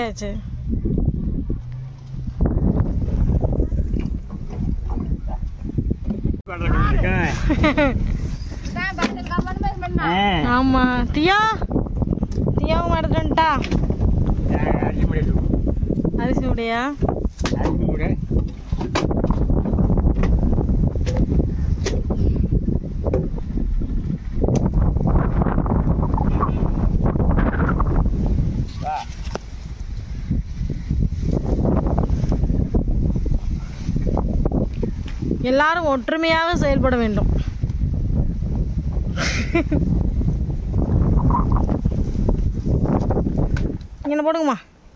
சரி சரி ஆமா தியா தியாவும் எடுத்துட்டா அரிசி உடையா எல்லாரும் ஒற்றுமையாக செயல்பட வேண்டும் இங்கே போடுங்கம்மா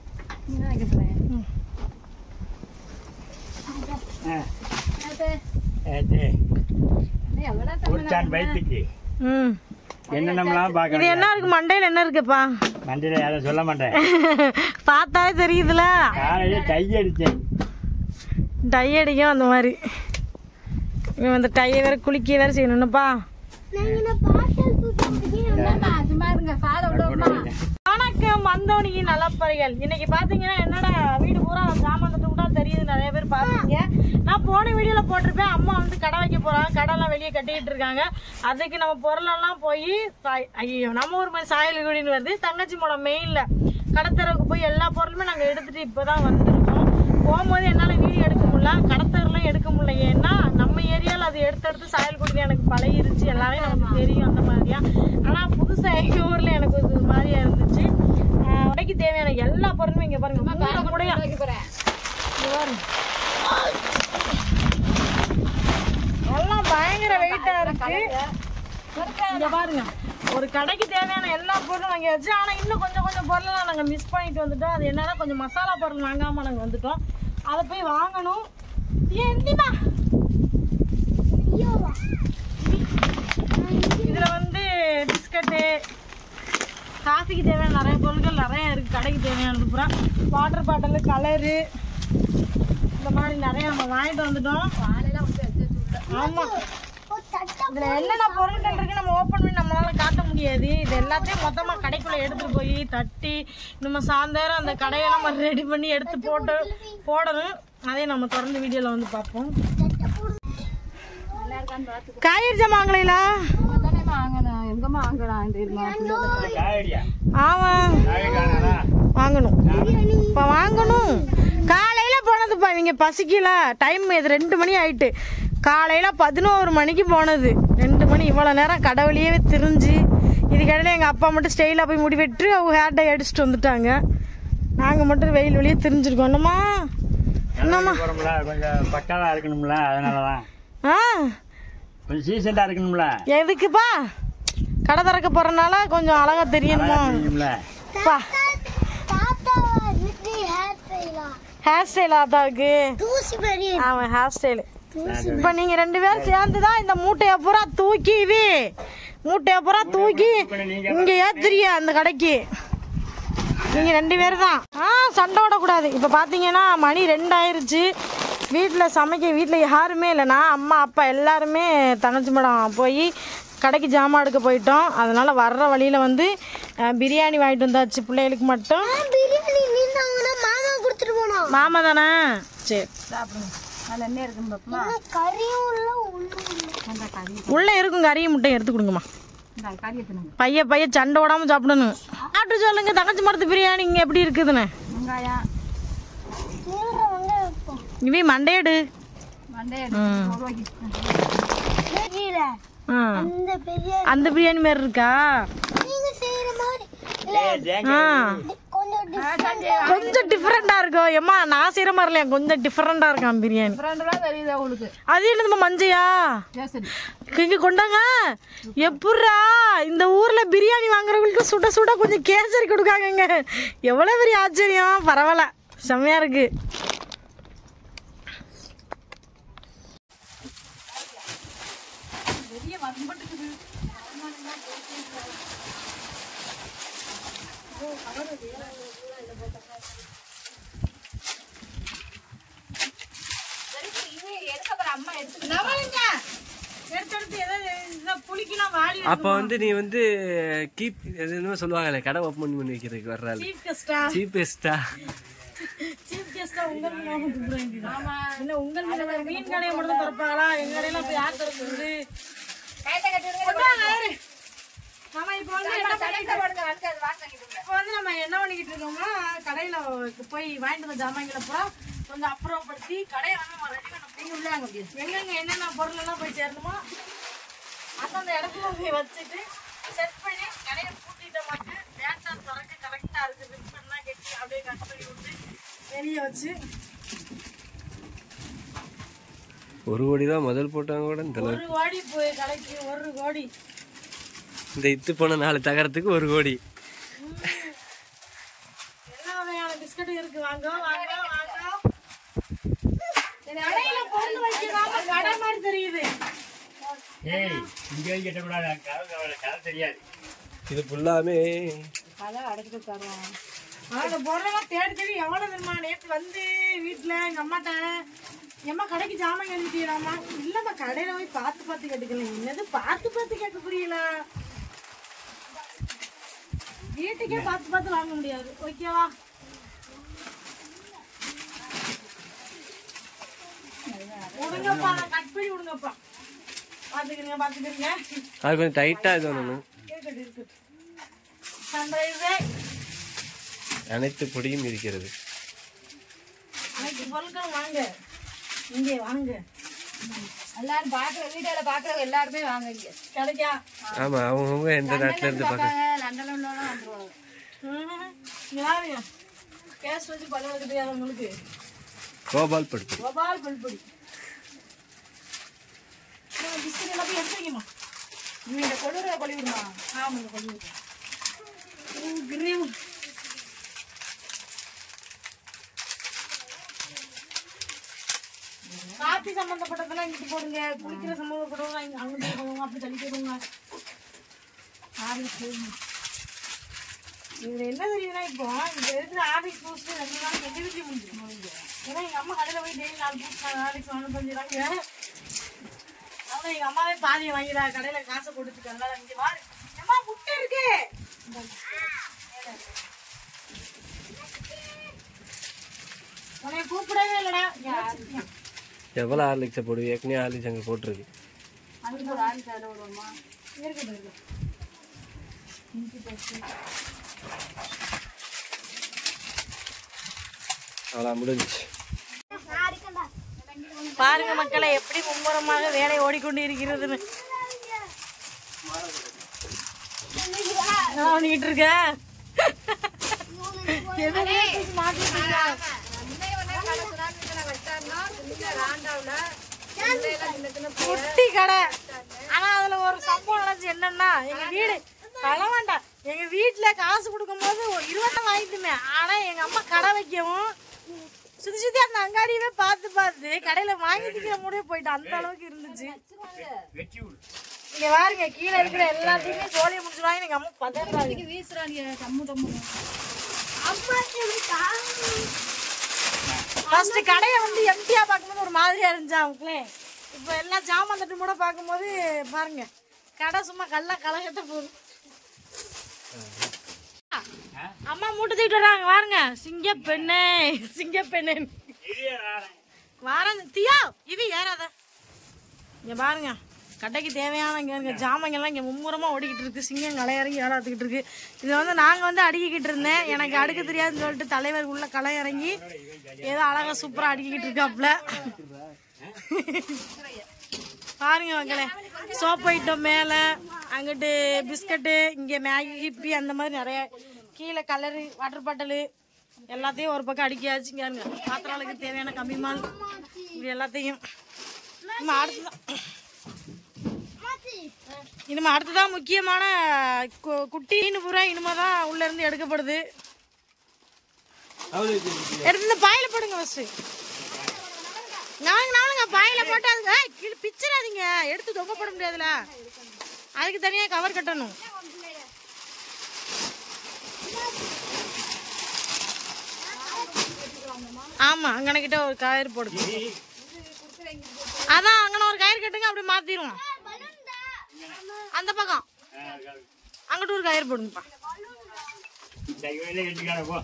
ஒரு வயிற்றுக்கு ம் என்னென்னலாம் இது பார்க்கணும் என்ன இருக்கு மண்டையில் என்ன இருக்குப்பா மண்டியில் யாரும் சொல்ல மாட்டேன் பார்த்தாலே தெரியுதுல காலையில டை அடித்தேன் டை அடிக்கும் அந்த மாதிரி இவன் அந்த டையை வேற குளிக்க வேற செய்யணும்ப்பா வணக்கம் வந்தவனிக்கு நலப்பறைகள் இன்னைக்கு பாத்தீங்கன்னா என்னடா வீடு பூரா சாமான் தட்டு கூட தெரியுது நிறைய பேர் பாத்தீங்க நான் போன வீடியோல போட்டிருப்பேன் அம்மா வந்து கடை வைக்க போறாங்க கடைலாம் வெளியே கட்டிட்டு இருக்காங்க அதுக்கு நம்ம பொருளெல்லாம் போய் சாய்- ஐயோ நம்ம ஊர் மாதிரி சாயல் குடின்னு வருது தங்கச்சி மோடம் மெயின்ல கடத்தரவுக்கு போய் எல்லா பொருளுமே நாங்க எடுத்துட்டு இப்பதான் வந்திருக்கோம் போகும்போது என்னால் வீடியோ எடுக்க முடியல கடத்தரெல்லாம் எடுக்க முடியல ஏன்னா நம்ம ஏரியாவில் அது எடுத்து எடுத்து சாயல் குடி எனக்கு பழகிருச்சு எல்லாமே நமக்கு தெரியும் அந்த மாதிரியா ஆனால் புதுசாக எங்கள் ஊரில் எனக்கு இது மாதிரியா இருந்துச்சு ஆஹ் உடைக்கு தேவையான எல்லா பொருளுமே இங்கே பாருங்க மூணு கூடையா இங்க பாருங்க எல்லாம் பயங்கர வெயிட்டா இருக்கு இங்க பாருங்க ஒரு கடைக்கு தேவையான எல்லா பொருளும் வாங்கியாச்சு ஆனா இன்னும் கொஞ்சம் கொஞ்சம் பொருளெல்லாம் நாங்க மிஸ் பண்ணிட்டு வந்துட்டோம் அது என்னன்னா கொஞ்சம் மசாலா பொருள் வாங்காம நாங்க வந்துட்டோம் அதை போய் வாங்கணும் ஏன் எந்திமா இதுல வந்து பிஸ்கட்டு காஃபிக்கு தேவையான நிறைய பொருட்கள் நிறைய இருக்கு கடைக்கு தேவையானது பூரா வாட்டர் பாட்டில் கலரு இந்த மாதிரி நிறைய நம்ம வாங்கிட்டு வந்துட்டோம் ஆமா இதுல என்னென்ன பொருட்கள் இருக்கு நம்ம ஓபன் பண்ணி நம்மளால காட்ட முடியாது இது எல்லாத்தையும் மொத்தமா கடைக்குள்ள எடுத்துட்டு போய் தட்டி நம்ம சாயந்தரம் அந்த கடையெல்லாம் நம்ம ரெடி பண்ணி எடுத்து போட்டு போடணும் அதையும் நம்ம தொடர்ந்து வீடியோல வந்து பார்ப்போம் காய்கறி ஜாமாங்களா காயடியா ஆமா காய் காணாதா வாங்கணும் இப்போ வாங்கணும் காலையில போனதுப்பா இவங்க பசிக்கல டைம் இது ரெண்டு மணி ஆயிட்டு காலையில பதினோரு மணிக்கு போனது ரெண்டு மணி இவ்வளோ நேரம் கடவுளையே திரிஞ்சு இதுக்கடையில் எங்கள் அப்பா மட்டும் ஸ்டைலாக போய் முடி வெட்டு அவங்க ஹேர் டை அடிச்சுட்டு வந்துட்டாங்க நாங்கள் மட்டும் வெயில் வெளியே திரிஞ்சிருக்கோம் என்னம்மா என்னம்மா போகிறோம்ல கொஞ்சம் பக்காவாக இருக்கணும்ல அதனால தான் ஆ கொஞ்சம் சீசண்டாக இருக்கணும்ல எதுக்குப்பா கடை திறக்க போகிறனால கொஞ்சம் அழகா தெரியணுமா தெரியும்ல பா ஹேர் ஸ்டைல் ஆத்தாவுக்கு ஆமாம் ஹேர் ஸ்டைலு இப்போ நீங்கள் ரெண்டு பேரும் சேர்ந்து தான் இந்த மூட்டையை பூரா தூக்கி இது மூட்டையை பூரா தூக்கி இங்கே ஏத்துறிய அந்த கடைக்கு நீங்கள் ரெண்டு பேர் தான் ஆ சண்டை விடக்கூடாது இப்போ பார்த்தீங்கன்னா மணி ரெண்டாயிருச்சு வீட்டில் சமைக்க வீட்டில் யாருமே இல்லைனா அம்மா அப்பா எல்லாருமே தங்கச்சி மடம் போய் கடைக்கு ஜாமான் எடுக்க போயிட்டோம் அதனால் வர்ற வழியில் வந்து அஹ், பிரியாணி வாங்கிட்டு வந்தாச்சு பிள்ளைகளுக்கு மட்டும் மாமா கொடுத்துட்டு போனோம் மாமா தானே சரி சாப்பிடுங்க கறியும் இல்ல ஒண்ணும் இல்ல உள்ளே இருக்கும் கறியும் முட்டையும் எடுத்து கொடுங்கம்மா பைய பைய சண்டை விடாம சாப்பிடணும் சாப்பிட்டு சொல்லுங்க தங்கச்சி மரத்து பிரியாணி இங்கே எப்படி இருக்குதுன்னு கீரை வந்து வைப்போம் இவி மண்டையடு ம். தெரியல ஆ. அந்த பெரிய அந்த பிரியாணி மாதிரி இருக்கா நீங்க செய்யற மாதிரி ஆ கொஞ்சம் different ஆ கொஞ்சம் டிஃப்ரெண்டா இருக்கும் ஏம்மா நான் செய்யற மாதிரி இல்லையா கொஞ்சம் டிஃப்ரெண்டா இருக்கான் பிரியாணி அது என்னதுமா மஞ்சையா இங்க கொண்டாங்க எப்பட்றா இந்த ஊர்ல பிரியாணி வாங்குறவங்களுக்கு சுட சுட கொஞ்சம் கேசரி கொடுக்காங்கங்க எவ்வளவு பெரிய ஆச்சரியம் பரவாயில்ல செம்மையா இருக்கு எடுத்து எடுத்து எதாவது புளிக்கெல்லாம் வாளி அப்ப வந்து நீ வந்து கீப் எதுன்னு சொல்லுவாங்கல்ல கடை ஓப்பன் பண்ணி வைக்கிறதுக்கு வர்றாள் சீஃப் கெஸ்டா சீப்பெஸ்டா சீஃப் கெஸ்டா உங்க மீன் கூப்பிடுறாங்க ஆமா இல்ல உங்க மீன் மீன் கடையை மட்டும் தான் திறப்பாங்களா எங்க கடையில போய் யார் திறக்குது கொண்டாங்க, யாரு? ஆமா இப்போ வந்து என்ன பண்ணிட்டு இப்போ வந்து நம்ம என்ன பண்ணிக்கிட்டு இருக்கோம்னா கடையில போய் வாங்கிட்டு வந்த ஜாமான்களை பூரா கொஞ்சம் அப்புறப்படுத்தி கடையை வந்து நம்ம ரெடி பண்ண போய் எங்கெங்க என்னென்ன பொருள் எல்லாம் போய் சேரணுமோ அந்தந்த இடத்துல போய் வச்சுட்டு செட் பண்ணி கடையை பூட்டிட்ட மாட்டேன் டேட்டா திறக்க கரெக்டா இருக்கு ரிப்பன்லாம் கட்டி அப்படியே கட் பண்ணி விட்டு வெளியே வச்சு ஒரு கோடி தான் முதல் போட்டாங்க கூட இந்த ஒரு கோடி போய் கடைக்கு ஒரு கோடி இந்த இத்து போன நாலு தகரத்துக்கு ஒரு கோடி எல்லா வகையான பிஸ்கட் இருக்கு வாங்க வாங்க வாங்க கடையில பொருள் வைக்கிறாம கடை மாதிரி தெரியுது ஏய் இங்கே கட்டக்கூடாது கதை கதை- கதை தெரியாது இது ஃபுல்லாமே அந்த பொருளெல்லாம் தேடி தேடி எவ்வளவு தெரியுமா நேற்று வந்து வீட்டுல எங்க அம்மாட்ட எம்மா கடைக்கு ஜாமான் கழுவிட்டீங்களாம்மா இல்லம்மா கடையில போய் பார்த்து பார்த்து கேட்டுக்கல என்னது பார்த்து பார்த்து கேட்க புரியல வீட்டுக்கே பார்த்து பார்த்து வாங்க முடியாது ஓகேவா விடுங்கப்பா கட் பண்ணி விடுங்கப்பா பாத்துக்கிறீங்க பாத்துக்கிறீங்க அது கொஞ்சம் டைட்டா இது பண்ணணும் இருக்கட்டும் இருக்கட்டும் சன்ரைஸே அனைத்து பொடியும் இருக்கிறது அனைத்து பொருட்களும் வாங்க இங்கே வாங்க எல்லாரும் பாக்குற வீடியோல பாக்குறவங்க எல்லாருமே வாங்க இங்க கிடைக்கா ஆமா அவங்கவுங்க எந்த நாட்டுல இருந்து பார்க்க பாப்பாங்க லண்டன்ல உள்ளவங்க வந்துருவாங்க ம்ஹும். இங்க பாருங்க கேஸ் வச்சு பல்ல வைக்க தெரியாது உங்களுக்கு கோபால் படுத்து கோபால் பல்பொடி பிஸ்கட் எல்லாம் போய் எடுத்து வைக்கணும் நீ இந்த கொள்ளுற கொழி விடுமா ஆமாங்க கொஞ்சம் கிரீம் காப்பி சம்பந்தப்பட்டதெல்லாம் இங்கிட்டு போடுங்க குளிக்கிற சம்பந்தப்பட்டதெல்லாம் இங்க அங்கிட்டு போடுங்க அப்படி தள்ளிட்டு போடுங்க ஆர்லிக்ஸ் இதுல என்ன தெரியுதுன்னா இப்போ இந்த இருக்கிற ஆர்லிக்ஸ் பூஸ்ட் ரெண்டு நாளைக்கு எங்க வீட்லயும் முடிஞ்சிடும் ஏன்னா எங்க அம்மா கடையில போய் டெய்லி நாலு பூஸ்ட் ஆர்லிக்ஸ் வாங்க பண்ணிடுறாங்க அதான் எங்க அம்மாவே பாதியை வாங்கிடா கடையில காசை கொடுத்துட்டாங்க இங்க வாரு அம்மா முட்டை இருக்கு உன்னை கூப்பிடவே இல்லடா இங்க வச்சிருக்கியா? எவ்வளோ ஹார்லிக்ஸை போடுவி ஏற்கனவே ஹார்லிக்ஸ் அங்கே போட்டிருக்கு அதுக்கு ஒரு ஆள் தேட விடுவோமா இருக்கட்டும் இருக்கட்டும் அவ்வளோ முடிஞ்சிச்சு பாருங்க மக்களை எப்படி மும்முரமாக வேலை ஓடிக்கொண்டு இருக்கிறதுன்னு என்ன பண்ணிட்டு இருக்க எதுவுமே தூக்கி மாட்டிட்டு இருக்க. குட்டி கடை ஆனா அதுல ஒரு சம்பவம் நடந்துச்சு என்னன்னா எங்க வீடு பழம் வேண்டாம் எங்க வீட்டுல காசு கொடுக்கும் போது ஒரு இருபத்தா வாங்கிட்டுமே ஆனா எங்க அம்மா கடை வைக்கவும் சுத்தி சுத்தி அந்த அங்காடியவே பார்த்து பார்த்து கடையில வாங்கிட்டு முடிய போயிட்டு அந்த அளவுக்கு இருந்துச்சு வெட்டி விடு இங்க பாருங்க கீழே இருக்கிற எல்லாத்தையுமே சோழியை முடிச்சிருவாங்க எங்க அம்மா பதறாங்க வீசுறாங்க கம்மு கம்மு ஃபர்ஸ்ட் கடையை வந்து எம்டியா பார்க்கும்போது ஒரு மாதிரியா இருந்துச்சு அவங்களே இப்போ எல்லாம் ஜாமான் தட்டு கூட பார்க்கும்போது பாருங்க கடை சும்மா கல்லா கலகட்ட போகுது அம்மா மூட்டை தூக்கிட்டு வராங்க பாருங்க சிங்க பெண்ணே சிங்க பெண்ணே வாரங்க தியா இது ஏறாத இங்க பாருங்க கடைக்கு தேவையான இங்க இருக்க ஜாமான்கள்லாம் இங்க மும்முரமா ஓடிக்கிட்டு இருக்கு சிங்கம் களை இறங்கி ஏறாத்துக்கிட்டு இருக்கு இதை வந்து நாங்க வந்து அடுக்கிக்கிட்டு இருந்தேன் எனக்கு அடுக்க தெரியாதுன்னு சொல்லிட்டு தலைவர் உள்ள களை இறங்கி ஏதோ அழகா சூப்பரா அடுக்கிக்கிட்டு இருக்காப்ல பாருங்க மக்களே சோப் ஐட்டம் மேல அங்கிட்டு பிஸ்கட்டு இங்க மேகி ஹிப்பி அந்த மாதிரி நிறைய கீழே கலரு வாட்டர் பாட்டிலு எல்லாத்தையும் ஒரு பக்கம் அடுக்கியாச்சு இங்க இருங்க பாத்திராளுக்கு தேவையான கம்மிமால் இப்படி எல்லாத்தையும் நம்ம அடுத்துதான் இனிமே அடுத்ததான் முக்கியமான கு- குட்டின்னு பூரா இனிமே தான் உள்ள இருந்து எடுக்கப்படுது எடுத்து இந்த பாயில போடுங்க ஃபர்ஸ்ட் நாங்க நாளுங்க பாயில போட்டு அதுக்கு ஏய், கீழே பிச்சிடாதீங்க எடுத்து தொங்க போட முடியாதுல அதுக்கு தனியா கவர் கட்டணும் ஆமா அங்கனக்கிட்ட ஒரு கயிறு போடுங்க அதான் அங்கன ஒரு கயிறு கட்டுங்க அப்படி மாத்திடுவோம் அந்த பக்கம் அங்கிட்டு ஒரு கயிறு போடுங்கப்பா கையில கட்டிக்காத போ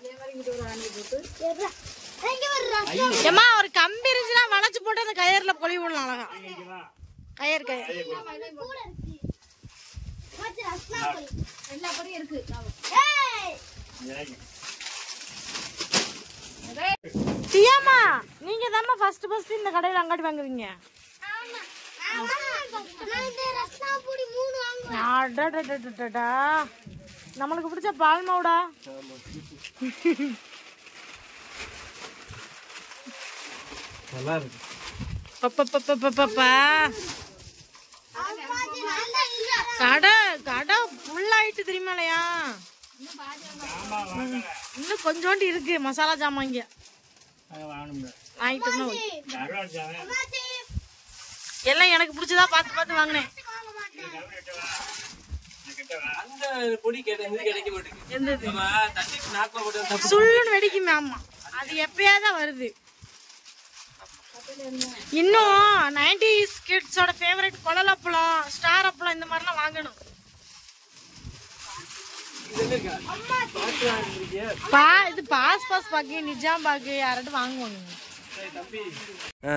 இங்க ஒரு ரசம் ஏமா ஒரு கம்பி இருந்துச்சுன்னா வளைச்சு போட்டு அந்த கயிறுல பொழி விடலாம் அழகா இங்க வா. கயிறு கயிறு கூட இருக்கு மச்சி ரசனா போய் எல்லா பொடியும் இருக்கு ஏய் இறங்கு. தியாமா நீங்க தாம்மா ஃபர்ஸ்ட் ஃபர்ஸ்ட் இந்த கடையில அங்காடி வாங்குவீங்க ஆமா ஆமா நான் இந்த ரசனா பொடி மூணு வாங்குவேன் அடடடடடடா. நம்மளுக்கு பிடிச்ச பால் மவுடா நல்லா இருக்கு பப்பப்பப்பப்பப்பா. கடை கடை ஃபுல் ஆயிட்டு தெரியுமாலையா ஆமா வாங்கல இன்னும் கொஞ்சோண்டு இருக்கு மசாலா ஜாமான் இங்க அதை வாங்கணும்ல வாங்கிட்டோம்னா கருவாடு சாமி மச்சி எல்லாம் எனக்கு பிடிச்சதா பார்த்து பார்த்து வாங்கினேன் அந்த பொடி கேட்ட இது கிடைக்க மாட்டேங்குது எந்தது நம்ம தட்டி நாக்கில் போட்டு தப்பு சுள்ளுன்னு வெடிக்குமே ஆமா அது எப்பயாதான் வருது இன்னும் நைன்டிஸ் கிட்ஸோட ஃபேவரட் குழல் அப்பளம் ஸ்டார் அப்பளம் இந்த மாதிரிலாம் வாங்கணும் பா இது பாஸ் பாஸ் பாக்கு நிஜாம் பாக்கு யாராட்டும் வாங்குவாங்க ஆ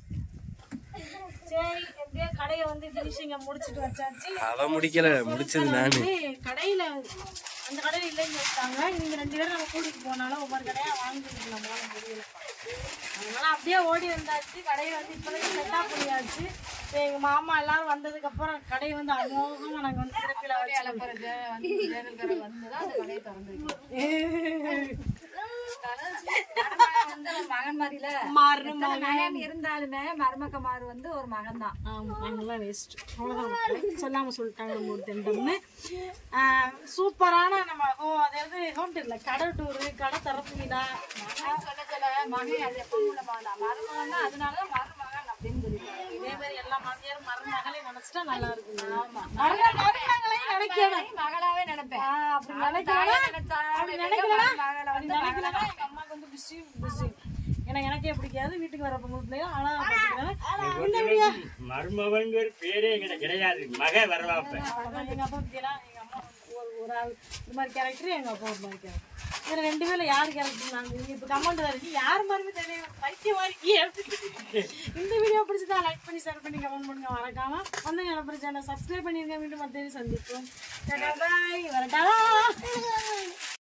சரி எப்படியோ கடையை வந்து ஃபினிஷிங்க முடிச்சிட்டு வச்சாச்சு அவ முடிக்கல முடிச்சது நானு வந்து கடையில அந்த கடையில இல்லைன்னு வச்சுட்டாங்க நீங்க ரெண்டு பேரும் நம்ம கூட்டிட்டு போனாலும் ஒவ்வொரு கடையா வாங்கிட்டு நம்மளால முடியல அதனால அப்படியே ஓடி வந்தாச்சு கடையை வந்து இப்போதைக்கு செட்டா பண்ணியாச்சு இப்ப எங்க மாமா எல்லாரும் வந்ததுக்கு அப்புறம் கடையை வந்து அமோகமா நாங்க வந்து சிறப்பில வச்சு பிறகு வந்து ஜெயலலிதா வந்துதான் அந்த கடையை திறந்துருக்கு மருமகன் வந்து ஒரு மகன் மாதிரில மாறணும் எத்தனை மகன் இருந்தாலுமே மருமக்க மாறு வந்து ஒரு மகன் தான் ஆமா நாங்கெல்லாம் வேஸ்ட் அவ்வளோதான் மக்களே. சொல்லாம சொல்லிட்டாங்க நம்ம ஒரு திண்டம்னு சூப்பரான நம்ம ஓ அதாவது ஹோம் டூர்ல கடை டூரு கடை திறப்புங்களா சொல்ல சொல்ல மகன் அது எப்பவும் உள்ள மகன் மருமகன் தான் அதனாலதான் மருமகன் அப்படின்னு சொல்லிட்டாங்க இதே மாதிரி எல்லா மாமியாரும் மருமகளே நினைச்சிட்டா நல்லா இருக்குங்க ஆமா மருமகளையும் நினைக்கணும் மகளாவே நினைப்பேன் ஆ, அப்படி நினைக்கிறேன் தாயா நினைச்சா அப்படி மகளை நினைக்கிறேன் வந்து நினைக்கிறேன் எங்க அம்மாக்கு வந்து பிஸி பிஸி ஏன்னா எனக்கே பிடிக்காது வீட்டுக்கு வர பொங்கல் பிள்ளைங்க அழகா பார்த்துக்கிறேன் இந்த வீடியோ மருமகன்கிற பேரே எங்கிட்ட கிடையாது மக வரவாப்ப அவ்வளவுதான். எங்க அப்பா பத்தியெல்லாம் எங்க அம்மா ஒரு ஒரு ஆள் இந்த மாதிரி கேரக்டர் எங்க அப்பா ஒரு மாதிரி கேரக்டர் இதுல ரெண்டு பேர்ல யார் கேரக்டர் நாங்க நீங்க இப்ப கமெண்ட் தான் இருக்கு யார் மாதிரிமே தெரியும் பைத்தியம் மாதிரி இந்த வீடியோ பிடிச்சதா லைக் பண்ணி ஷேர் பண்ணி கமெண்ட் பண்ணுங்க மறக்காம வந்து என்ன சேனல் சப்ஸ்கிரைப் பண்ணிருங்க மீண்டும் மத்திய சந்திப்போம் பாய் வரட்டா